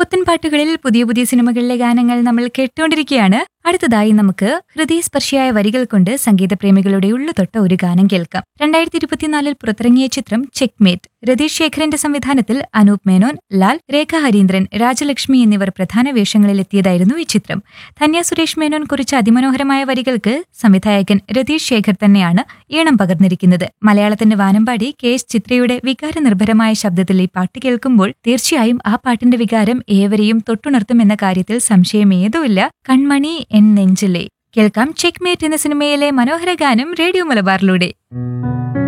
പുത്തൻ പാട്ടുകളിൽ പുതിയ പുതിയ സിനിമകളിലെ ഗാനങ്ങൾ നമ്മൾ കേട്ടുകൊണ്ടിരിക്കുകയാണ് അടുത്തതായി നമുക്ക് ഹൃദയസ്പർശിയായ വരികൾ കൊണ്ട് സംഗീതപ്രേമികളുടെ ഉള്ളു തൊട്ട ഒരു ഗാനം കേൾക്കാം രണ്ടായിരത്തി ഇരുപത്തിനാലിൽ പുറത്തിറങ്ങിയ ചിത്രം ചെക്മേറ്റ് രതീഷ് ശേഖരന്റെ സംവിധാനത്തിൽ അനൂപ് മേനോൻ ലാൽ രേഖ ഹരീന്ദ്രൻ രാജലക്ഷ്മി എന്നിവർ പ്രധാന വേഷങ്ങളിൽ എത്തിയതായിരുന്നു ഈ ചിത്രം ധന്യ സുരേഷ് മേനോൻ കുറിച്ച അതിമനോഹരമായ വരികൾക്ക് സംവിധായകൻ രതീഷ് ശേഖർ തന്നെയാണ് ഈണം പകർന്നിരിക്കുന്നത് മലയാളത്തിന്റെ വാനമ്പാടി കെ എസ് ചിത്രയുടെ വികാരനിർഭരമായ ശബ്ദത്തിൽ ഈ പാട്ട് കേൾക്കുമ്പോൾ തീർച്ചയായും ആ പാട്ടിന്റെ വികാരം ഏവരെയും തൊട്ടുണർത്തും എന്ന കാര്യത്തിൽ സംശയമേതുമില്ല കൺമണി എൻ നെഞ്ചിലെ കേൾക്കാം ചെക്മേറ്റ് എന്ന സിനിമയിലെ മനോഹര ഗാനം റേഡിയോ മലബാറിലൂടെ